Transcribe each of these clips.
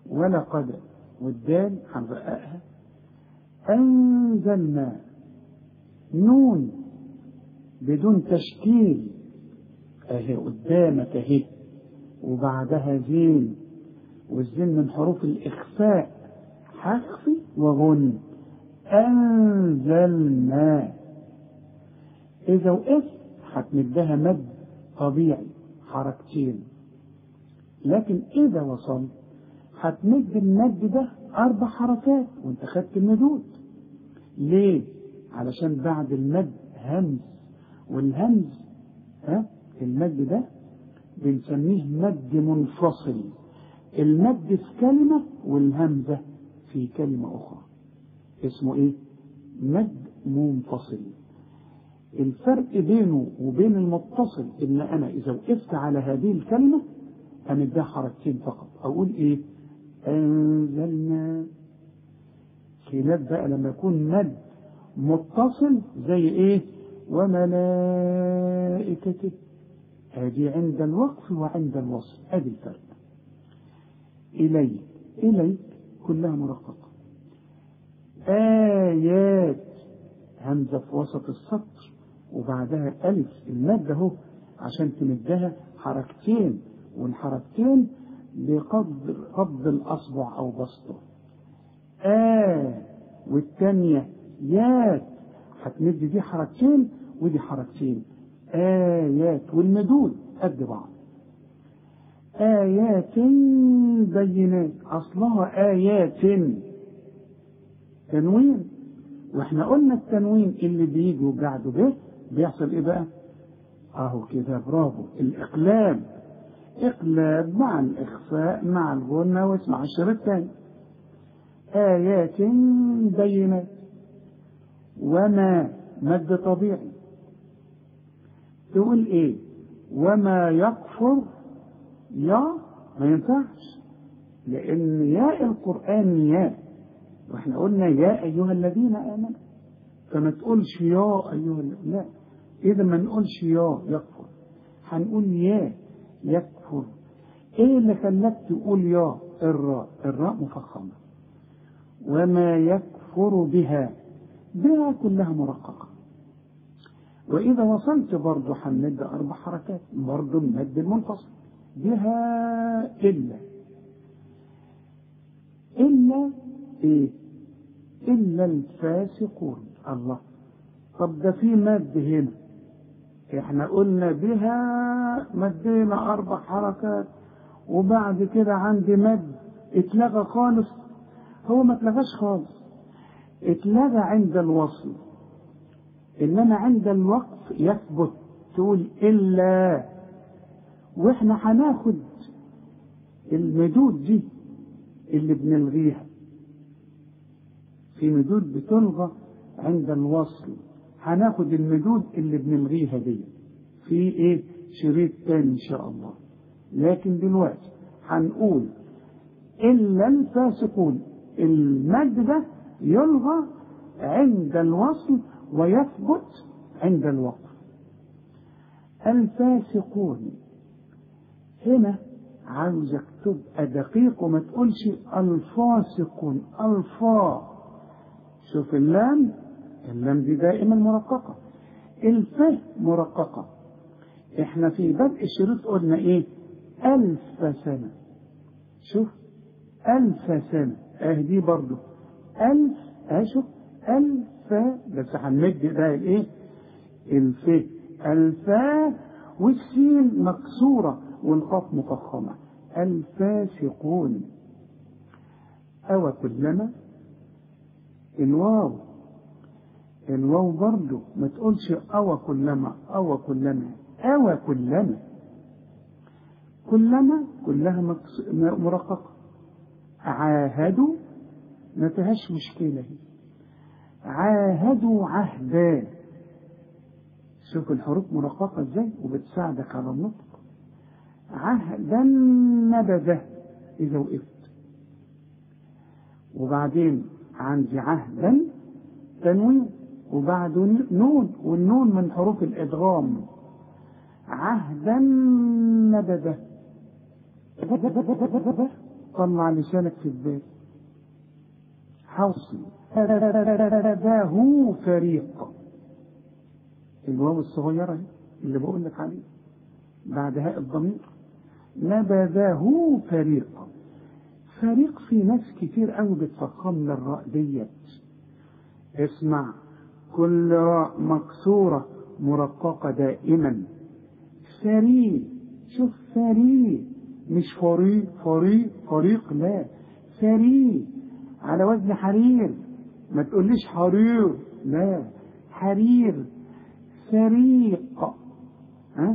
ولقد والدال هنرققها أنزلنا نون بدون تشكيل اهي قدامك اهي وبعدها زين والزين من حروف الإخفاء حخفي وغن أنزلنا إذا وقفت هتمدها مد طبيعي حركتين لكن إذا وصلت هتمد المد ده أربع حركات وأنت خدت المدود ليه؟ علشان بعد المد همز والهمز ها المد ده بنسميه مد منفصل المد في كلمة والهمزة في كلمة أخرى اسمه إيه؟ مد منفصل الفرق بينه وبين المتصل إن أنا إذا وقفت على هذه الكلمة أمدها حركتين فقط أقول إيه؟ أنزلنا خلاف بقى لما يكون مد متصل زي إيه؟ وملائكته هذه عند الوقف وعند الوصل هذه الفرق إليك إليك كلها مرققة آيات همزة في وسط السطر وبعدها ألف المادة اهو عشان تمدها حركتين والحركتين بقبض قبض الأصبع أو بسطه آه والتانية يات هتمد دي حركتين ودي حركتين آيات والمدود قد بعض آيات بينات أصلها آيات تنوين واحنا قلنا التنوين اللي بيجي وبعده به بيحصل ايه بقى اهو كده برافو الاقلاب اقلاب مع الاخفاء مع الغنى واسمع الشريط الثاني آيات بينات وما مد طبيعي تقول ايه وما يكفر يا ما ينفعش لان ياء القرآن ياء واحنا قلنا يا ايها الذين امنوا فما تقولش يا ايها لا اذا ما نقولش يا يكفر هنقول يا يكفر ايه اللي خلاك تقول يا الراء الراء مفخمه وما يكفر بها بها كلها مرققه وإذا وصلت برضه هنمد أربع حركات برضه المد المنفصل بها إلا إلا إيه؟ إلا الفاسقون الله طب ده في مد هنا احنا قلنا بها مدينا أربع حركات وبعد كده عندي مد اتلغى خالص هو ما اتلغاش خالص اتلغى عند الوصل إنما عند الوقف يثبت تقول إلا وإحنا هناخد المدود دي اللي بنلغيها في مدود بتلغى عند الوصل هناخد المدود اللي بنلغيها دي في ايه شريط تاني ان شاء الله لكن دلوقتي هنقول الا الفاسقون المد ده يلغى عند الوصل ويثبت عند الوقف الفاسقون هنا عاوزك تبقى دقيق وما تقولش الفاسقون الفا شوف اللام اللام دي دائما مرققة الف مرققة احنا في بدء الشريط قلنا ايه ألف سنة شوف ألف سنة اه دي برضو ألف اه شوف ألف بس هنمد ده الايه الف الفاء والسين مكسورة والقاف مفخمة الفاسقون أو كلما الواو الواو برضو ما تقولش أو كلما أو كلما أو كلما كلما كلها مكس... مرققة عاهدوا ما فيهاش مشكلة هي عاهدوا عهدا شوف الحروف مرققة ازاي وبتساعدك على النطق عهدا نبذه إذا وقفت وبعدين عندي عهدا تنوين وبعده نون والنون من حروف الإدغام عهدا نبذه طلع لسانك في الباب حوصل هذا فريق الواو الصغيرة اللي بقول لك عليه بعد هاء الضمير نبذه فريق فريق في ناس كتير قوي بتفخم للراء ديت اسمع كل راء مكسورة مرققة دائما فريق شوف فريق مش فريق فريق فريق لا فريق على وزن حرير ما تقوليش حرير لا حرير فريق ها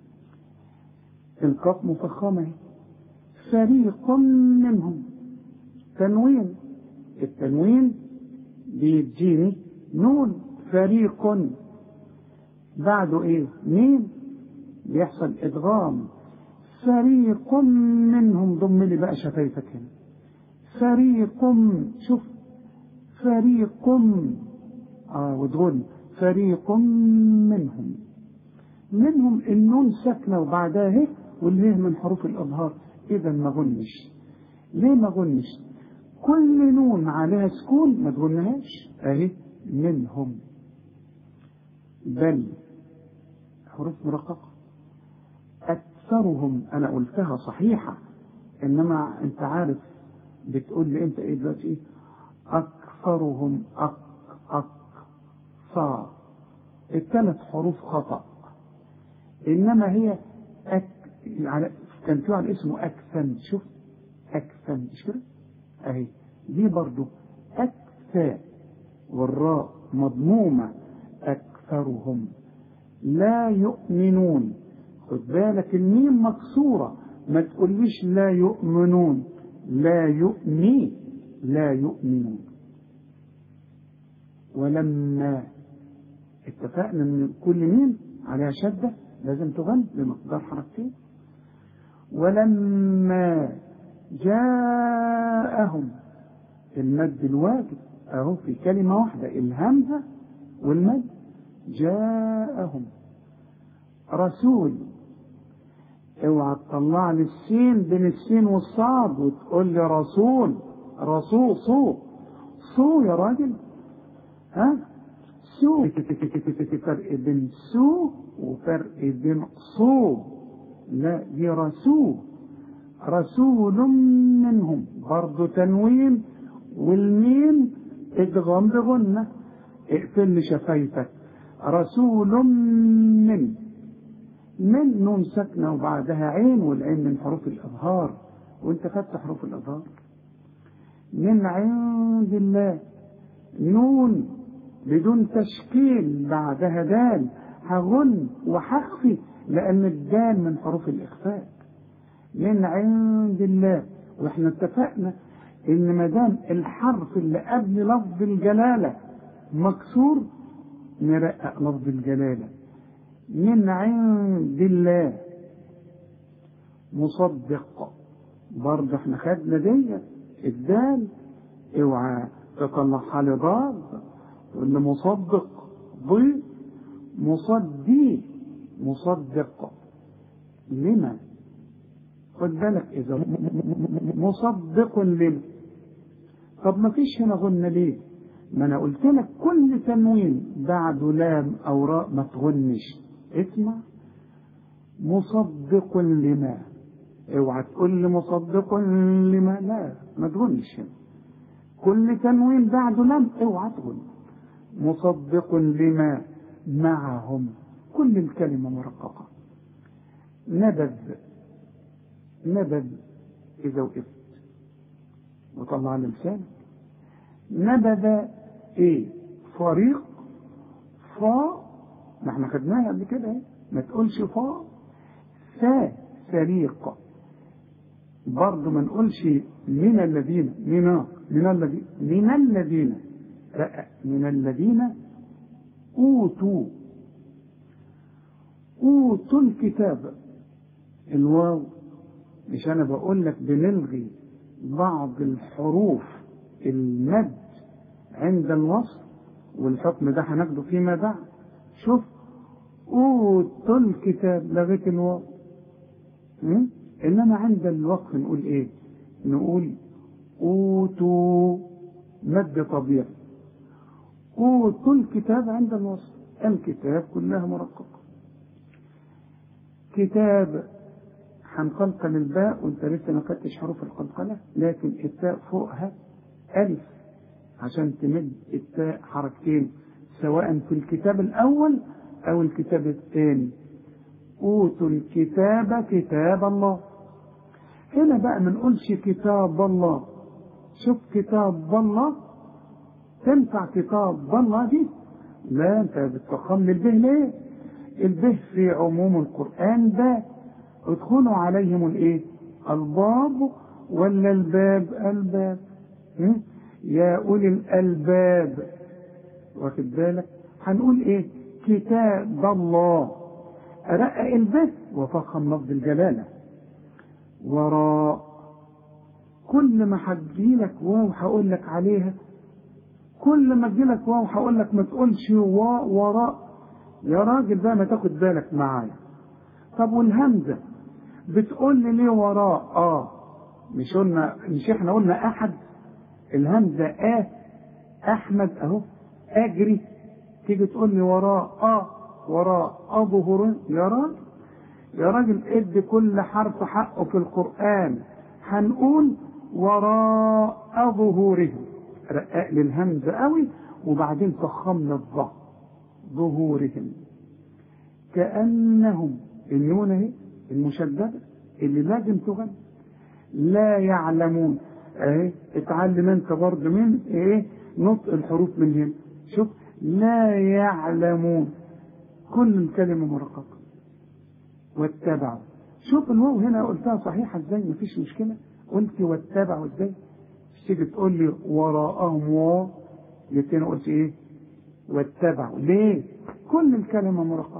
القاف مفخمة فريق منهم تنوين التنوين بيديني نون فريق بعده ايه مين بيحصل ادغام فريق منهم ضم لي بقى شفايفك هنا فريق شوف فريق اه وتقول فريق منهم منهم النون ساكنة وبعدها هي والهي من حروف الإظهار إذا ما غنش ليه ما غنش كل نون عليها سكون ما تغنهاش أهي منهم بل حروف مرققة أكثرهم أنا قلتها صحيحة إنما أنت عارف بتقول لي أنت إيه دلوقتي إيه أكثرهم أك أك صا الثلاث حروف خطأ إنما هي أك على كان في على اسمه أكثن شوف أكثن مش كده؟ أهي دي برضو أكثى والراء مضمومة أكثرهم لا يؤمنون خد بالك الميم مكسورة ما تقوليش لا يؤمنون لا يؤمي لا يؤمنون ولما اتفقنا ان كل ميم عليها شدة لازم تغن بمقدار حركتين ولما جاءهم المد الواجب اهو في كلمة واحدة الهمزة والمد جاءهم رسول اوعى تطلع لي السين بين السين والصاد وتقول لي رسول رسول صو صو يا راجل ها سو فرق بين سو وفرق بين صو لا دي رسول رسول منهم برضه تنوين والميم ادغام بغنة اقفل لي شفايفك رسول من من نون ساكنة وبعدها عين والعين من حروف الإظهار وانت خدت حروف الإظهار من عند الله نون بدون تشكيل بعدها دال هغن وهخفي لأن الدال من حروف الإخفاء من عند الله واحنا اتفقنا ان ما دام الحرف اللي قبل لفظ الجلاله مكسور نرقق لفظ الجلاله من عند الله مصدق برضه احنا خدنا ديت الدال اوعى تطلعها لضاد وان مصدق ضي مصدي مصدق لما خد بالك اذا مصدق لما طب ما فيش هنا غنى ليه ما انا قلت لك كل تنوين بعده لام او راء ما تغنش اسمع مصدق لما اوعى تقول لي مصدق لما لا ما تغنش هنا كل تنوين بعده لام اوعى تغن مصدق لما معهم كل الكلمة مرققة نبذ نبذ إذا وقفت وطلع لسانك نبذ إيه فريق فا ما احنا خدناها قبل كده اهي ما تقولش فا فا فريق برضه ما نقولش من الذين من من الذين من الذين لا من الذين أوتوا أوتوا الكتاب الواو مش أنا بقول لك بنلغي بعض الحروف المد عند الوصل والحكم ده هناخده فيما بعد شوف أوتوا الكتاب لغيت الواو إنما عند الوقف نقول إيه نقول أوتوا مد طبيعي أوتوا الكتاب عند الوصف الكتاب كلها مرققة كتاب هنقلقل الباء وانت لسه ما خدتش حروف القلقلة لكن التاء فوقها ألف عشان تمد التاء حركتين سواء في الكتاب الأول أو الكتاب الثاني أوتوا الكتاب كتاب الله هنا بقى ما نقولش كتاب الله شوف كتاب الله تنفع كتاب الله دي لا انت بتفخم البه ليه البه في عموم القرآن ده ادخلوا عليهم الايه الباب ولا الباب الباب م? يا اولي الالباب واخد بالك هنقول ايه كتاب الله ارقق البه وفخم لفظ الجلاله وراء كل ما هتجيلك واو هقول لك عليها كل ما تجيلك واو هقول لك ما تقولش واو وراء يا راجل بقى ما تاخد بالك معايا طب والهمزه بتقول لي ليه وراء اه مش قلنا مش احنا قلنا احد الهمزه اه احمد اهو اجري تيجي تقول لي وراء اه وراء اظهر يا راجل يا راجل ادي كل حرف حقه في القرآن هنقول وراء ظهورهم رقق لي الهمزة قوي وبعدين فخمنا الظهر ظهورهم كأنهم النون اهي المشددة اللي لازم تغني لا يعلمون اهي اتعلم انت برضه من ايه نطق الحروف من هنا شوف لا يعلمون كل الكلمة مرققة واتبعوا شوف الواو هنا قلتها صحيحة ازاي مفيش مشكلة قلت واتبعوا ازاي تيجي تقول لي وراءهم واو الاثنين قلت ايه واتبعوا ليه كل الكلمة مرققة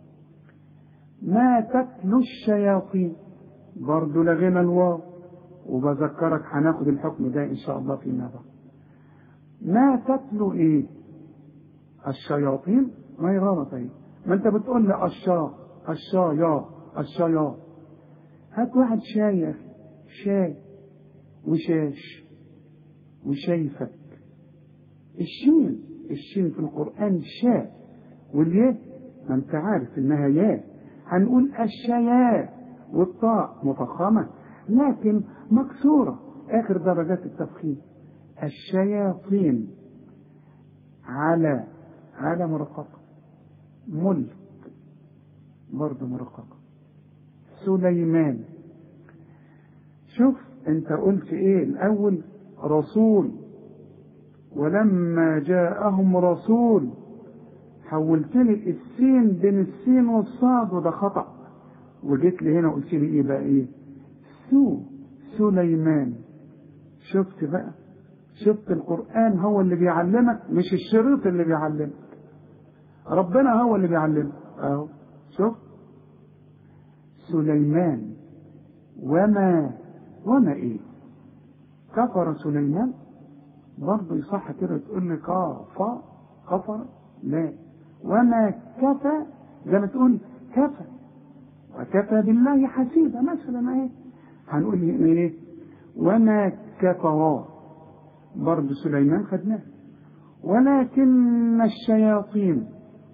ما تتلو الشياطين برضه لغينا الواو وبذكرك هناخد الحكم ده ان شاء الله فيما بعد ما تتلو ايه الشياطين ما هي غلط اهي ما انت بتقول لي الشا الشا يا الشا يا هات واحد شاي يا اخي شاي وشاش وشايفك الشين الشين في القرآن شاء والياء ما انت عارف انها ياء هنقول الشياء والطاء مفخمة لكن مكسورة آخر درجات التفخيم الشياطين على على مرققة ملك برضه مرققة سليمان شوف انت قلت ايه الاول رسول ولما جاءهم رسول حولت لي السين بين السين والصاد وده خطأ وجيت لي هنا قلت لي ايه بقى ايه سو سليمان شفت بقى شفت القرآن هو اللي بيعلمك مش الشريط اللي بيعلمك ربنا هو اللي بيعلمك اهو شوف سليمان وما وما ايه كفر سليمان برضه يصح كده تقول لي كافا كفر لا وما كفى زي ما تقول كفى وكفى بالله حسيبا مثلا ايه هنقول ايه وما كفرا برضه سليمان خدناه ولكن الشياطين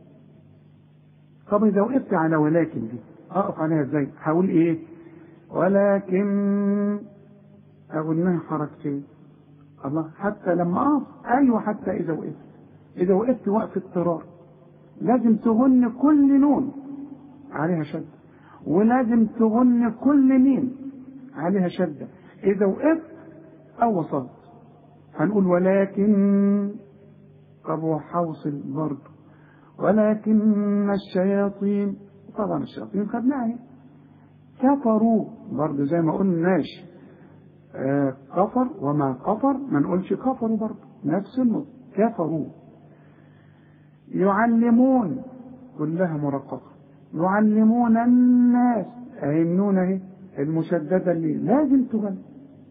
طب اذا وقفت على ولكن دي اقف عليها ازاي هقول ايه ولكن اقولناها حركتين الله حتى لما اقف ايوه حتى اذا وقفت اذا وقفت وقف اضطرار لازم تغن كل نون عليها شدة ولازم تغن كل ميم عليها شدة اذا وقفت او وصلت هنقول ولكن طب وحوصل برضه ولكن الشياطين طبعا الشياطين خدناها كفروا برضه زي ما قلناش آه كفر وما كفر ما نقولش كفروا برضه نفس النطق كفروا يعلمون كلها مرققة يعلمون الناس اهي النون اهي المشددة اللي لازم تغني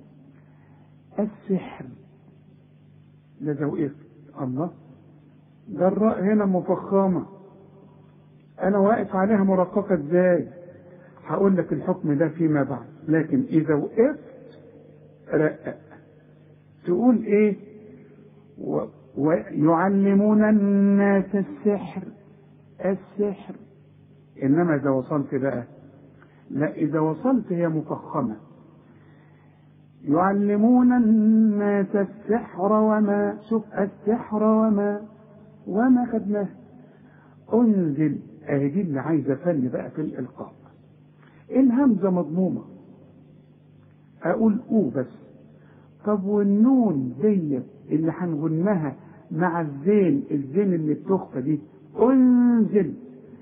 السحر ده وقفت الله ده الراء هنا مفخمة أنا واقف عليها مرققة إزاي؟ هقول لك الحكم ده فيما بعد لكن إذا وقفت رقق تقول ايه و... ويعلمون الناس السحر السحر انما اذا وصلت بقى لا اذا وصلت هي مفخمه يعلمون الناس السحر وما شوف السحر وما وما خدناه انزل اهي دي اللي عايزه فن بقى في الالقاء الهمزه مضمومه اقول او بس طب والنون ديت اللي هنغنها مع الزين الزين اللي بتخفى دي انزل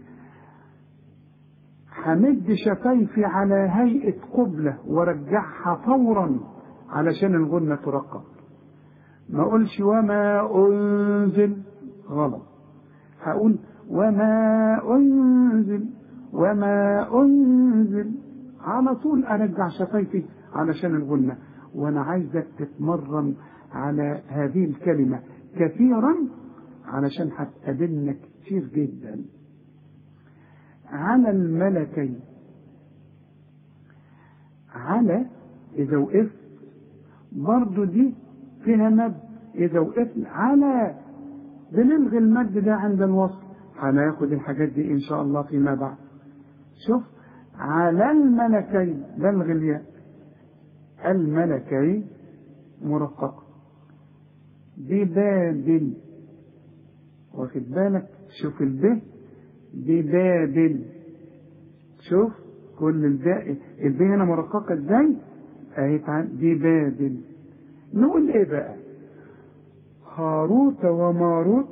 همد شفايفي على هيئة قبلة وارجعها فورا علشان الغنة ترقق ما اقولش وما انزل غلط هقول وما انزل وما انزل على طول ارجع شفايفي علشان الغنة وانا عايزك تتمرن على هذه الكلمة كثيرا علشان هتقابلنا كتير جدا على الملكين على إذا وقفت برضو دي فيها مد إذا وقفت على بنلغي المد ده عند الوصل هناخد الحاجات دي إن شاء الله فيما بعد شوف على الملكين بلغي الياء الملكين مرققة ببابل واخد بالك شوف الب ببابل شوف كل الباقي الب هنا مرققة ازاي اهي ببابل نقول ايه بقى هاروت وماروت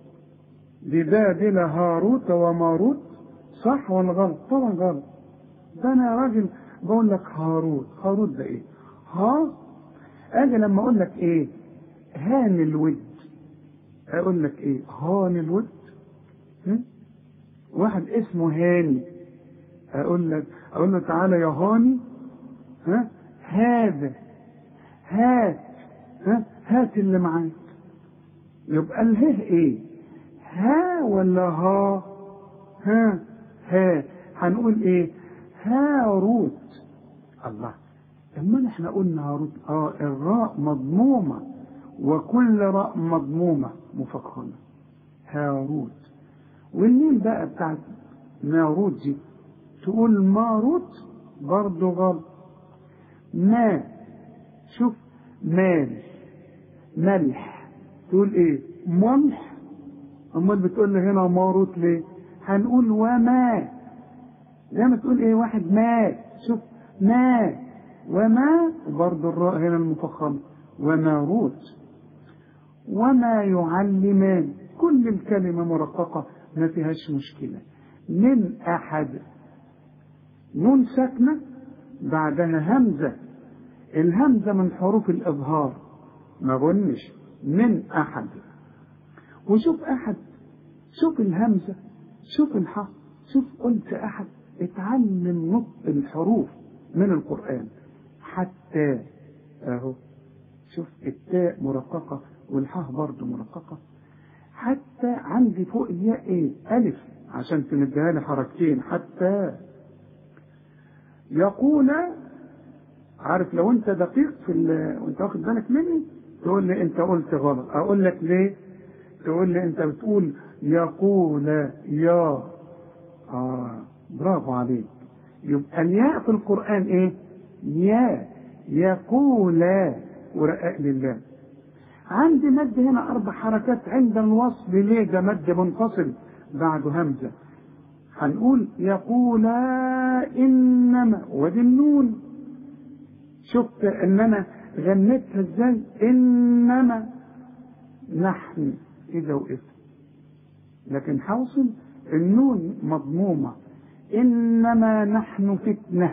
ببابل هاروت وماروت صح ولا غلط طبعا غلط ده انا راجل بقول لك هاروت هاروت ده ايه ها اجي لما اقول لك ايه هان الود اقول لك ايه هان الود م? واحد اسمه هاني اقول لك اقول له تعالى يا هاني ها هذا هات ها هات اللي معاك يبقى اله ايه ها ولا ها ها ها هنقول ايه هاروت الله اما احنا قلنا هاروت اه الراء مضمومه وكل راء مضمومه مفخمه هاروت والميم بقى بتاعت ماروت دي تقول ماروت برضه غلط ما شوف مال ملح تقول ايه ملح امال بتقول لي هنا ماروت ليه هنقول وما زي ما تقول ايه واحد مات شوف ما وما برضه الراء هنا المفخمه وماروت وما يعلمان كل الكلمه مرققه ما فيهاش مشكلة من أحد نون ساكنة بعدها همزة الهمزة من حروف الإظهار ما غنش من أحد وشوف أحد شوف الهمزة شوف الحق شوف قلت أحد اتعلم نطق الحروف من القرآن حتى أهو شوف التاء مرققة والحاء برضه مرققة حتى عندي فوق الياء ايه الف عشان تمدها لي حركتين حتى يقول عارف لو انت دقيق في وانت واخد بالك مني تقول لي انت قلت غلط اقول لك ليه تقول لي انت بتقول يقول يا اه برافو عليك يبقى الياء في القران ايه يا يقول ورقاق لله عندي مد هنا أربع حركات عند الوصل ليه ده مد منفصل بعده همزة هنقول يقولا إنما ودي النون شفت إن أنا غنيتها إزاي إنما نحن إذا وقفت لكن حوصل النون مضمومة إنما نحن فتنة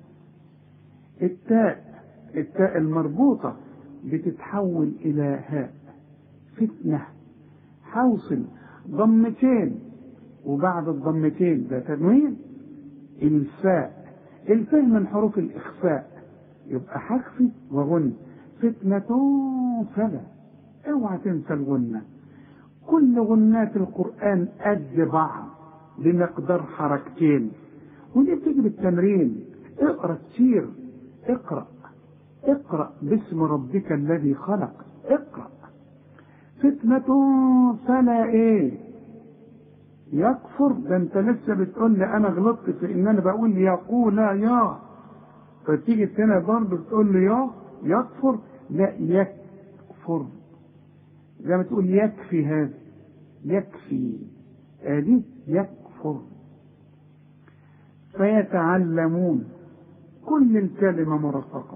التاء التاء المربوطة بتتحول إلى هاء فتنة حوصل ضمتين وبعد الضمتين ده تنوين الفاء الفاء من حروف الإخفاء يبقى حخفي وغن فتنة فلا اوعى تنسى الغنة كل غنات القرآن قد بعض بمقدار حركتين ودي بتيجي بالتمرين اقرا كتير اقرا اقرأ باسم ربك الذي خلق اقرأ فتنة فلا ايه يكفر ده انت لسه بتقول لي انا غلطت في ان انا بقول يقول لا يا فتيجي هنا برضه تقول لي يا يكفر لا يكفر زي ما تقول يكفي هذا يكفي ادي يكفر فيتعلمون كل الكلمة مرققة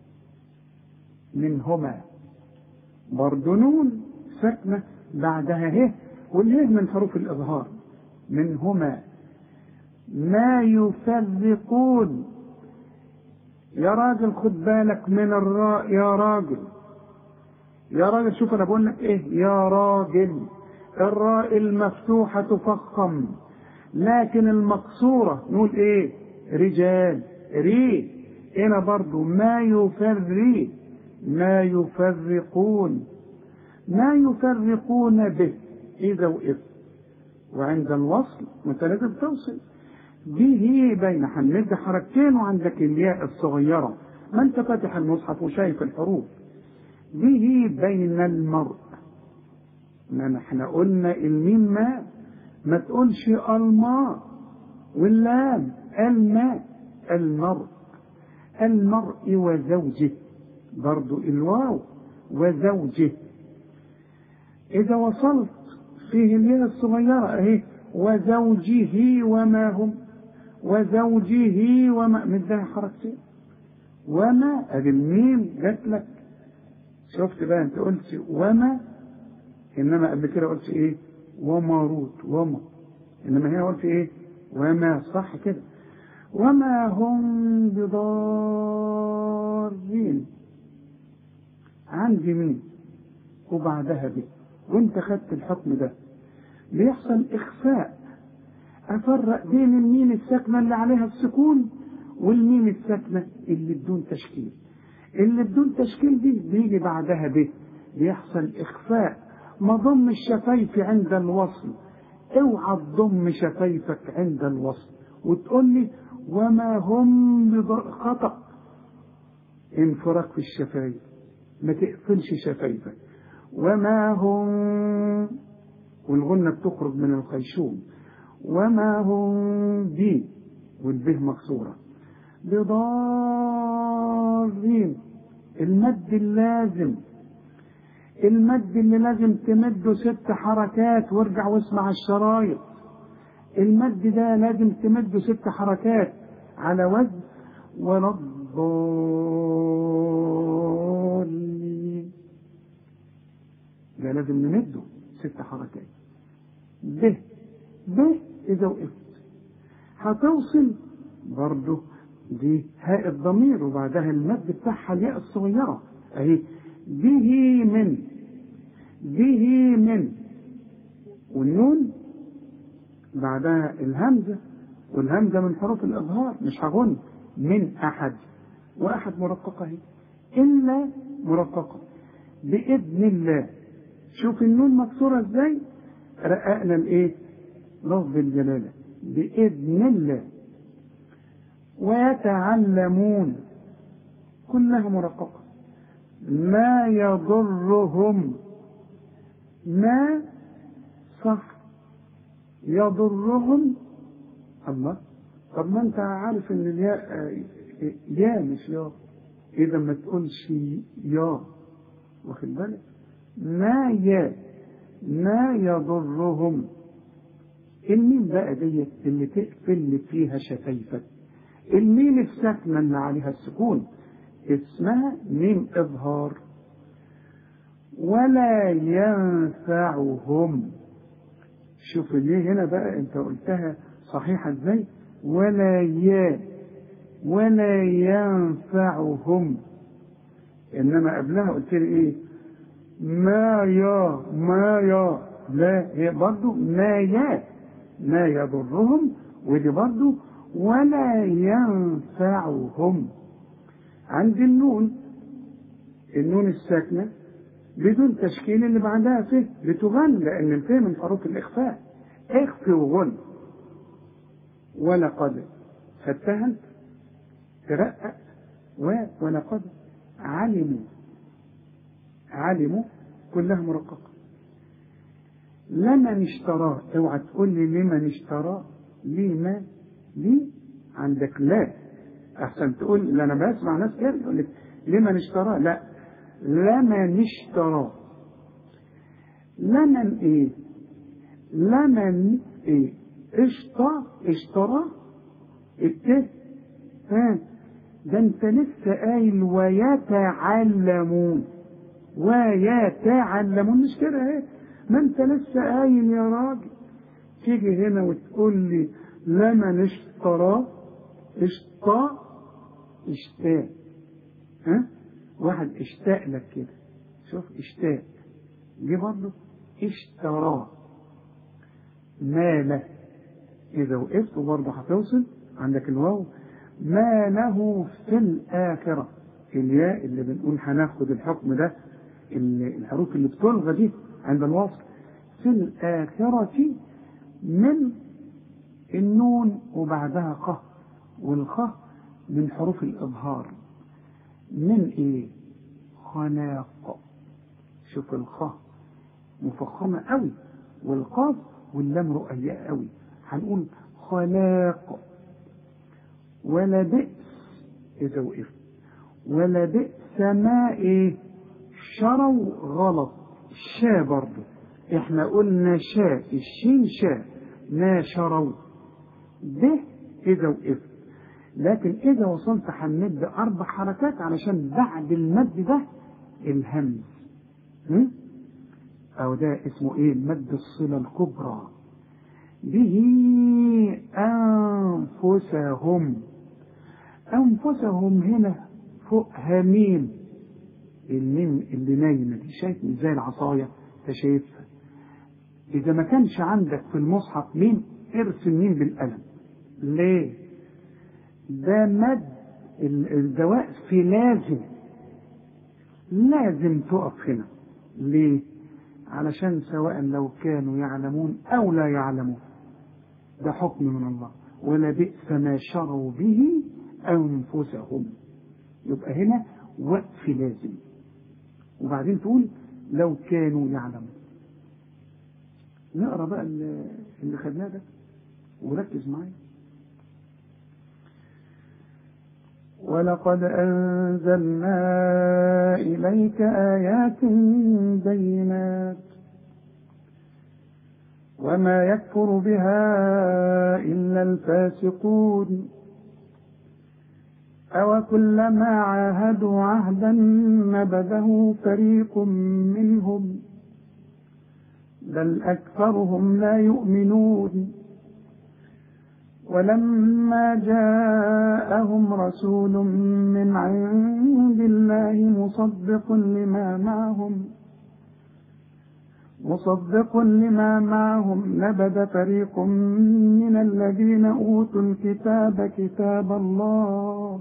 منهما برضه نون ساكنة بعدها ه والهه من حروف الإظهار منهما ما يفرقون يا راجل خد بالك من الراء يا راجل يا راجل شوف انا بقول لك ايه يا راجل الراء المفتوحة تفخم لكن المقصورة نقول ايه رجال ري هنا برضو ما يفري ما يفرقون ما يفرقون به إذا وإذ وعند الوصل وانت لازم توصل به بين هنمد حركتين وعندك الياء الصغيرة ما انت فاتح المصحف وشايف الحروف به بين المرء ما احنا قلنا الميم ما ما تقولش الماء واللام الماء المرء المرء وزوجه برضو الواو وزوجه إذا وصلت فيه الياء الصغيرة أهي وزوجه وما هم وزوجه وما مدها حركتين وما أدي الميم جات لك شفت بقى أنت قلت وما إنما قبل كده قلت إيه وماروت وما إنما هنا قلت إيه وما صح كده وما هم بضارين عندي مين وبعدها به وانت خدت الحكم ده بيحصل اخفاء افرق بين الميم الساكنه اللي عليها السكون والميم الساكنه اللي بدون تشكيل اللي بدون تشكيل دي بيجي بعدها به بيحصل اخفاء ما ضم الشفايف عند الوصل اوعى تضم شفايفك عند الوصل وتقول لي وما هم خطأ انفراج في الشفايف ما تقفلش شفايفك وما هم والغنة بتخرج من الخيشوم وما هم بي والبه مكسورة بضارين المد اللازم المد اللي لازم تمده ست حركات وارجع واسمع الشرايط المد ده لازم تمده ست حركات على وزن ولا الضالين ده لازم نمده ست حركات ب ب إذا وقفت هتوصل برضه دي هاء الضمير وبعدها المد بتاعها الياء الصغيرة أهي به من به من والنون بعدها الهمزة والهمزة من حروف الإظهار مش هغن من أحد وأحد مرققة هي إلا مرققة بإذن الله شوف النون مكسورة إزاي رققنا الإيه لفظ الجلالة بإذن الله ويتعلمون كلها مرققة ما يضرهم ما صح يضرهم الله طب ما انت عارف ان الياء يا مش يا اذا ما تقولش يا واخد بالك ما يا ما يضرهم الميم بقى ديت اللي تقفل فيها شفايفك الميم الساكنة اللي عليها السكون اسمها ميم إظهار ولا ينفعهم شوف ليه هنا بقى انت قلتها صحيحة ازاي ولا يا ولا ينفعهم انما قبلها قلت لي ايه ما يا ما يا لا هي برضو ما يا ما يضرهم ودي برضو ولا ينفعهم عند النون النون الساكنة بدون تشكيل اللي بعدها فيه بتغن لأن الفيه من حروف الإخفاء اخفي وغن ولقد خدتها انت ترقق و ولقد علموا علموا كلها مرققة لمن اشتراه اوعى تقول لي لمن اشتراه لما ليه عندك لا احسن تقول لا انا بسمع ناس كده يقول لك لمن اشتراه لا لمن اشتراه لمن ايه لمن ايه اشترى اشترى الته ها ده انت لسه قايل ويتعلمون ويتعلمون مش كده ايه ما انت لسه قايل يا راجل تيجي هنا وتقول لي لمن اشترى اشتى اشتاق ها واحد اشتاق لك كده شوف اشتاق دي برضه اشتراه ماله إذا وقفت برضه هتوصل عندك الواو ما له في الآخرة الياء اللي بنقول هناخد الحكم ده الحروف اللي بتلغى دي عند الوصل في الآخرة من النون وبعدها قه والخ من حروف الإظهار من إيه؟ خلاق شوف الخ مفخمة قوي والقاف واللام رؤية قوي هنقول خلاق ولا بئس إذا وقف ولا بئس ما إيه شروا غلط شا برضه احنا قلنا شا الشين شا ما شروا ده إذا وقف لكن إذا وصلت هنمد أربع حركات علشان بعد المد ده الهمز أو ده اسمه إيه مد الصلة الكبرى به أنفسهم أنفسهم هنا فوق هميم الميم اللي نايمة دي شايف زي العصاية انت شايفها إذا ما كانش عندك في المصحف ميم ارسم ميم بالقلم ليه؟ ده مد الدواء في لازم لازم تقف هنا ليه؟ علشان سواء لو كانوا يعلمون أو لا يعلمون ده حكم من الله ولا بئس ما شروا به أنفسهم يبقى هنا وقف لازم وبعدين تقول لو كانوا يعلمون نقرا بقى اللي خدناه ده وركز معايا ولقد أنزلنا إليك آيات بينات وما يكفر بها إلا الفاسقون أو كلما عاهدوا عهدا نبذه فريق منهم بل أكثرهم لا يؤمنون ولما جاءهم رسول من عند الله مصدق لما معهم مصدق لما معهم نبذ فريق من الذين أوتوا الكتاب كتاب الله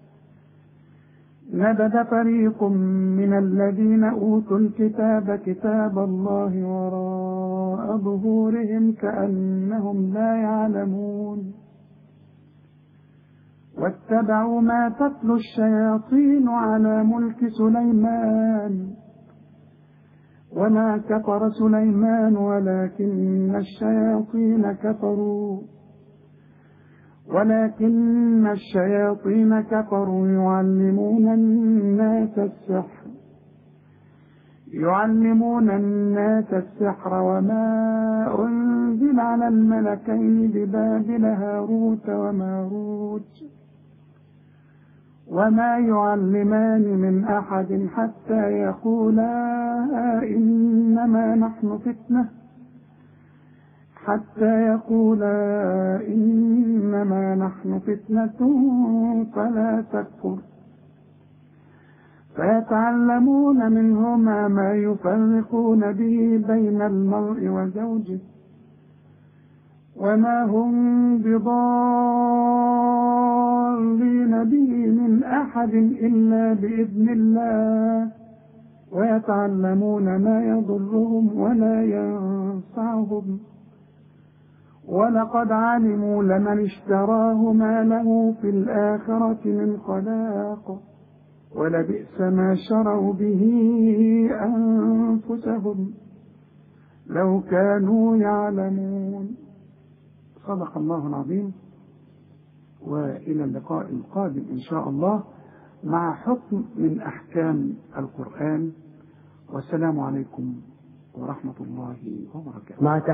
نبذ فريق من الذين أوتوا الكتاب كتاب الله وراء ظهورهم كأنهم لا يعلمون واتبعوا ما تتلو الشياطين على ملك سليمان وما كفر سليمان ولكن الشياطين كفروا ولكن الشياطين كفروا يعلمون الناس السحر يعلمون الناس السحر وما أنزل على الملكين ببابل هاروت وماروت وما يعلمان من أحد حتى يقولا إنما نحن فتنة حتى يقولا إنما نحن فتنة فلا تكفر فيتعلمون منهما ما يفرقون به بين المرء وزوجه وما هم بضارين به من أحد إلا بإذن الله ويتعلمون ما يضرهم ولا ينفعهم ولقد علموا لمن اشتراه ما له في الآخرة من خلاق ولبئس ما شروا به أنفسهم لو كانوا يعلمون صدق الله العظيم وإلى اللقاء القادم إن شاء الله مع حكم من أحكام القرآن والسلام عليكم ورحمة الله وبركاته مع